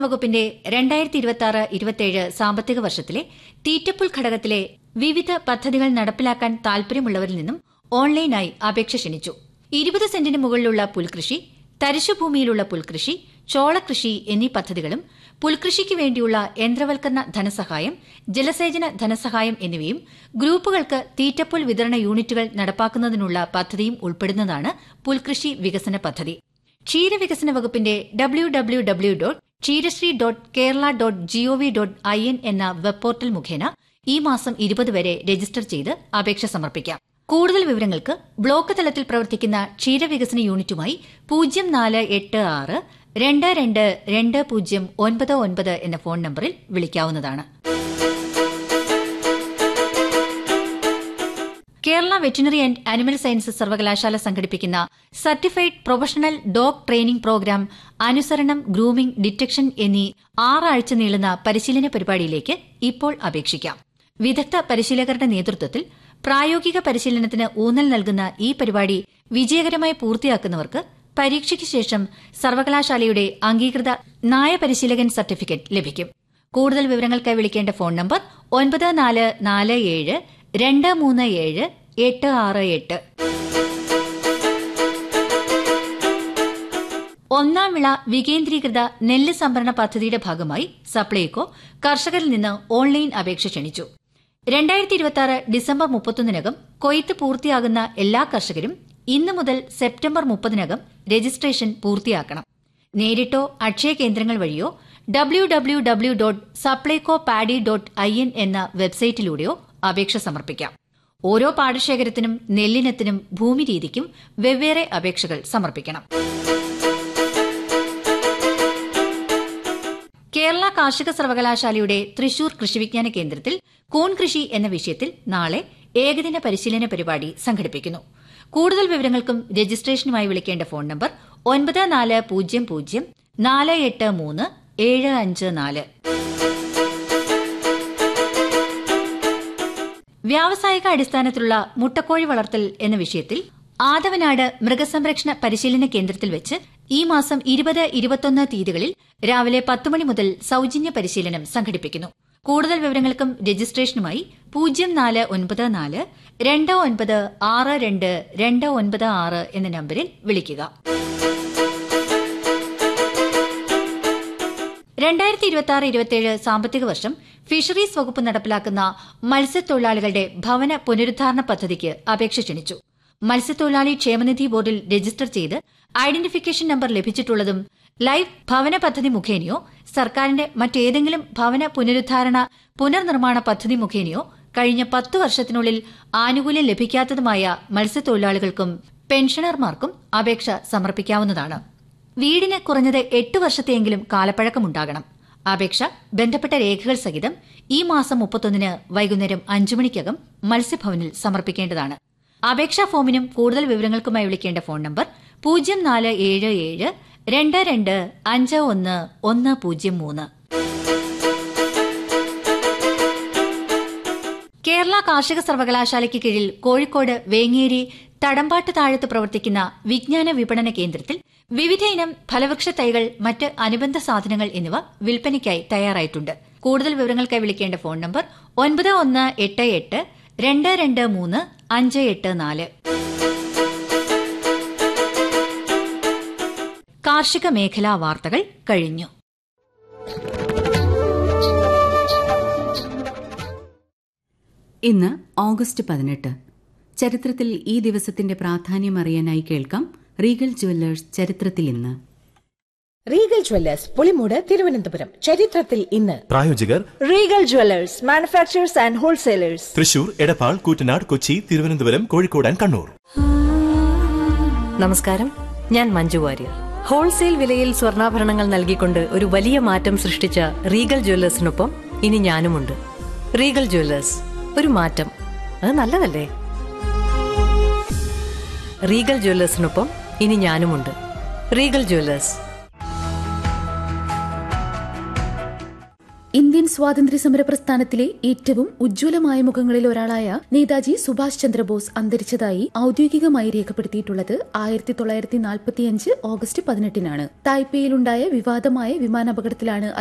വകുപ്പിന്റെ രണ്ടായിരത്തി ഇരുപത്തി ആറ് ഇരുപത്തിയേഴ് സാമ്പത്തിക വർഷത്തിലെ തീറ്റപ്പുൽ ഘടകത്തിലെ വിവിധ പദ്ധതികൾ നടപ്പിലാക്കാൻ താൽപര്യമുള്ളവരിൽ നിന്നും ഓൺലൈനായി അപേക്ഷ ക്ഷണിച്ചു ഇരുപത് സെന്റിന് മുകളിലുള്ള പുൽകൃഷി തരിശുഭൂമിയിലുള്ള പുൽകൃഷി ചോളകൃഷി എന്നീ പദ്ധതികളും പുൽകൃഷിക്ക് വേണ്ടിയുള്ള യന്ത്രവൽക്കരണ ധനസഹായം ജലസേചന ധനസഹായം എന്നിവയും ഗ്രൂപ്പുകൾക്ക് തീറ്റപ്പുൽ വിതരണ യൂണിറ്റുകൾ നടപ്പാക്കുന്നതിനുള്ള പദ്ധതിയും ഉൾപ്പെടുന്നതാണ് പുൽകൃഷി വികസന പദ്ധതി ക്ഷീരവികസന വകുപ്പിന്റെ W W W dot Ksheerasree dot Kerala dot G O V dot I N എന്ന വെബ് പോർട്ടൽ മുഖേന ഈ മാസം ഇരുപത് വരെ രജിസ്റ്റർ ചെയ്ത് അപേക്ഷ സമർപ്പിക്കാം കൂടുതൽ വിവരങ്ങൾക്ക് ബ്ലോക്ക് തലത്തിൽ പ്രവർത്തിക്കുന്ന ക്ഷീരവികസന യൂണിറ്റുമായി പൂജ്യം നാല് എട്ട് ആറ് രണ്ട് രണ്ട് രണ്ട് പൂജ്യം ഒൻപത് ഒൻപത് എന്ന ഫോൺ നമ്പറിൽ വിളിക്കാവുന്നതാണ് Kerala veterinary and animal sciences സർവകലാശാല സംഘടിപ്പിക്കുന്ന certified professional dog training program അനുസരണം ഗ്രൂമിംഗ് ഡിറ്റക്ഷൻ എന്നീ ആറാഴ്ച നീളുന്ന പരിശീലന പരിപാടിയിലേക്ക് ഇപ്പോൾ അപേക്ഷിക്കാം വിദഗ്ധ പരിശീലകരുടെ നേതൃത്വത്തിൽ പ്രായോഗിക പരിശീലനത്തിന് ഊന്നൽ നൽകുന്ന ഈ പരിപാടി വിജയകരമായി പൂർത്തിയാക്കുന്നവർക്ക് പരീക്ഷയ്ക്ക് ശേഷം സർവകലാശാലയുടെ അംഗീകൃത നായ പരിശീലകൻ സർട്ടിഫിക്കറ്റ് ലഭിക്കും കൂടുതൽ വിവരങ്ങൾക്കായി വിളിക്കേണ്ട ഫോൺ നമ്പർ ഒൻപത് നാല് നാല് ഏഴ് രണ്ട് മൂന്ന് ഏഴ് എട്ട് ആറ് എട്ട് ഒന്നാം വിള വികേന്ദ്രീകൃത നെല്ല് സംഭരണ പദ്ധതിയുടെ ഭാഗമായി സപ്ലൈകോ കർഷകരിൽ നിന്ന് ഓൺലൈൻ അപേക്ഷ ക്ഷണിച്ചു രണ്ടായിരത്തി ഇരുപത്തിയാറ് ഡിസംബർ മുപ്പത്തൊന്നിനകം കൊയ്ത്ത് പൂർത്തിയാകുന്ന എല്ലാ കർഷകരും ഇന്നു മുതൽ സെപ്റ്റംബർ മുപ്പതിനകം രജിസ്ട്രേഷൻ പൂർത്തിയാക്കണം നേരിട്ടോ അക്ഷയ കേന്ദ്രങ്ങൾ വഴിയോ W W W dot Supplyco paddy dot I N എന്ന വെബ്സൈറ്റിലൂടെയോ അപേക്ഷ സമർപ്പിക്കാം ഓരോ പാടശേഖരത്തിനും നെല്ലിനത്തിനും ഭൂമി രീതിക്കും വെവ്വേറെ അപേക്ഷകൾ സമർപ്പിക്കണം കേരള കാർഷിക സർവകലാശാലയുടെ തൃശൂർ കൃഷിവിജ്ഞാന കേന്ദ്രത്തിൽ കൂൺ കൃഷി എന്ന വിഷയത്തിൽ നാളെ ഏകദിന പരിശീലന പരിപാടി സംഘടിപ്പിക്കുന്നു കൂടുതൽ വിവരങ്ങൾക്കും രജിസ്ട്രേഷനുമായി വിളിക്കേണ്ട ഫോൺ നമ്പർ ഒൻപത് നാല് പൂജ്യം പൂജ്യം നാല് എട്ട് മൂന്ന് ഏഴ് അഞ്ച് നാല് വ്യാവസായിക അടിസ്ഥാനത്തിലുള്ള മുട്ടക്കോഴി വളർത്തൽ എന്ന വിഷയത്തിൽ ആദവനാട് മൃഗസംരക്ഷണ പരിശീലന കേന്ദ്രത്തിൽ വെച്ച് ഈ മാസം ഇരുപത് ഇരുപത്തൊന്ന് തീയതികളിൽ രാവിലെ പത്ത് മണി മുതൽ സൌജന്യ പരിശീലനം സംഘടിപ്പിക്കുന്നു കൂടുതൽ വിവരങ്ങൾക്കും രജിസ്ട്രേഷനുമായി പൂജ്യം നാല് ഒൻപത് നാല് രണ്ട് ഒൻപത് ആറ് രണ്ട് രണ്ട് ഒൻപത് ആറ് എന്ന നമ്പറിൽ വിളിക്കുക രണ്ടായിരത്തി ഇരുപത്തി ആറ് ഇരുപത്തിയേഴ് സാമ്പത്തിക വർഷം ഫിഷറീസ് വകുപ്പ് നടപ്പിലാക്കുന്ന മത്സ്യത്തൊഴിലാളികളുടെ ഭവന പുനരുദ്ധാരണ പദ്ധതിക്ക് അപേക്ഷ ക്ഷണിച്ചു മത്സ്യത്തൊഴിലാളി ക്ഷേമനിധി ബോർഡിൽ രജിസ്റ്റർ ചെയ്ത് ഐഡന്റിഫിക്കേഷൻ നമ്പർ ലഭിച്ചിട്ടുള്ളതും ലൈഫ് ഭവന പദ്ധതി മുഖേനയോ സർക്കാരിന്റെ മറ്റേതെങ്കിലും ഭവന പുനരുദ്ധാരണ പുനർനിർമ്മാണ പദ്ധതി മുഖേനയോ കഴിഞ്ഞ പത്തു വർഷത്തിനുള്ളിൽ ആനുകൂല്യം ലഭിക്കാത്തതുമായ മത്സ്യത്തൊഴിലാളികൾക്കും പെൻഷനർമാർക്കും അപേക്ഷ സമർപ്പിക്കാവുന്നതാണ് വീടിന് കുറഞ്ഞത് എട്ട് വർഷത്തെയെങ്കിലും കാലപ്പഴക്കമുണ്ടാകണം അപേക്ഷ ബന്ധപ്പെട്ട രേഖകൾ സഹിതം ഈ മാസം മുപ്പത്തൊന്നിന് വൈകുന്നേരം അഞ്ചു മണിക്കകം മത്സ്യഭവനിൽ സമർപ്പിക്കേണ്ടതാണ് അപേക്ഷാ ഫോമിനും കൂടുതൽ വിവരങ്ങൾക്കുമായി വിളിക്കേണ്ട ഫോൺ നമ്പർ പൂജ്യം നാല് ഏഴ് ഏഴ് രണ്ട് രണ്ട് അഞ്ച് ഒന്ന് ഒന്ന് പൂജ്യം മൂന്ന് കേരള കാർഷിക സർവകലാശാലയ്ക്ക് കീഴിൽ കോഴിക്കോട് വേങ്ങേരി തടമ്പാട്ട് താഴത്ത് പ്രവർത്തിക്കുന്ന വിജ്ഞാന വിപണന കേന്ദ്രത്തിൽ വിവിധ ഇനം ഫലവൃക്ഷ തൈകൾ മറ്റ് അനുബന്ധ സാധനങ്ങൾ എന്നിവ വിൽപ്പനയ്ക്കായി തയ്യാറായിട്ടുണ്ട് കൂടുതൽ വിവരങ്ങൾക്കായി വിളിക്കേണ്ട ഫോൺ നമ്പർ ഒൻപത് ഒന്ന് എട്ട് എട്ട് രണ്ട് രണ്ട് മൂന്ന് അഞ്ച് എട്ട് നാല് കാർഷിക മേഖലാ വാർത്തകൾ കഴിഞ്ഞു ഇന്ന് ഓഗസ്റ്റ് പതിനെട്ട് ചരിത്രത്തിൽ ഈ ദിവസത്തിന്റെ പ്രാധാന്യം അറിയാനായി കേൾക്കാം റീഗൽ ജുവല്ലേഴ്സ് ചരിത്രത്തിൽ ഇന്ന് റീഗൽ ജ്വല്ലേഴ്സ് പുളിമൂട് തിരുവനന്തപുരം ചരിത്രത്തിൽ ഇന്ന് പ്രായോജകർ Regal jewellers manufacturers and wholesalers Thrissur Edappal Koottanad Kochi Thiruvananthapuram Kozhikode and Kannur നമസ്കാരം ഞാൻ മഞ്ജു വാര്യർ ഹോൾസെയിൽ വിലയിൽ സ്വർണ്ണാഭരണങ്ങൾ നൽകിക്കൊണ്ട് ഒരു വലിയ മാറ്റം സൃഷ്ടിച്ച റീഗൽ ജ്വല്ലേഴ്സിനൊപ്പം ഇനി ഞാനുമുണ്ട് റീഗൽ ജ്വല്ലേഴ്സ് ഒരു മാറ്റം അത് നല്ലതല്ലേ റീഗൽ ജ്വല്ലേഴ്സിനൊപ്പം ഇനി ഞാനുമുണ്ട് റീഗൽ ജ്വല്ലേഴ്സ് ഇന്ത്യൻ സ്വാതന്ത്ര്യ സമര പ്രസ്ഥാനത്തിലെ ഏറ്റവും ഉജ്ജ്വലമായ മുഖങ്ങളിൽ ഒരാളായ നേതാജി സുഭാഷ് ചന്ദ്രബോസ് അന്തരിച്ചതായി ഔദ്യോഗികമായി രേഖപ്പെടുത്തിയിട്ടുള്ളത് ആയിരത്തി തൊള്ളായിരത്തി നാൽപ്പത്തിയഞ്ച് ഓഗസ്റ്റ് പതിനെട്ടിനാണ് തായ്പേയിലുണ്ടായ വിവാദമായ വിമാനാപകടത്തിലാണ്